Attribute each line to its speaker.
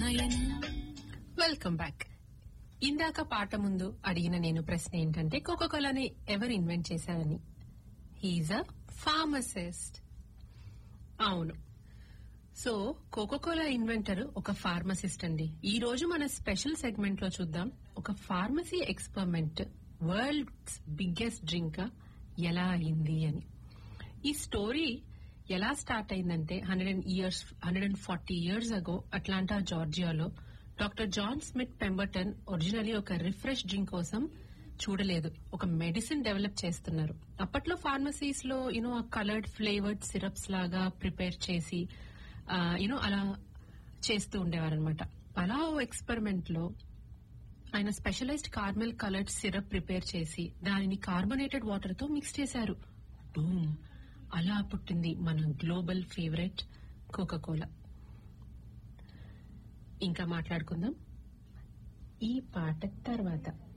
Speaker 1: నయన
Speaker 2: welcome back ఇందాక పాట ముందు అడిగిన నేను ప్రశ్న ఏంటంటే కోకోకోలాని ఎవరు ఇన్వెంట్ చేశారని హీజ్ అ ఫార్మసిస్ట్ అవును సో కోకోకోలా ఇన్వెంటర్ ఒక ఫార్మసిస్ట్ అండి ఈ రోజు మన స్పెషల్ సెగ్మెంట్ లో చూద్దాం ఒక pharmacy experiment world's biggest drink ఎలా అయింది అని ఈ స్టోరీ ఎలా స్టార్ట్ అయిందంటే hundred and years hundred and forty years ago Atlanta జార్జియాలో doctor John Smith Pemberton originally ఒక రిఫ్రెష్ డ్రింక్ కోసం చూడలేదు ఒక మెడిసిన్ డెవలప్ చేస్తున్నారు అప్పట్లో ఫార్మసీస్ లో యూనో కలర్డ్ ఫ్లేవర్డ్ సిరప్స్ లాగా ప్రిపేర్ చేసి యూనో అలా చేస్తూ ఉండేవారనమాట అలా ఓ ఎక్స్పెరిమెంట్ లో ఆయన specialised caramel coloured syrup prepare చేసి దానిని కార్బొనేటెడ్ వాటర్ తో మిక్స్ చేశారు డూమ్ అలా పుట్టింది మన గ్లోబల్ ఫేవరెట్ కోకోకోలా ఇంకా మాట్లాడుకుందాం ఈ పాట తర్వాత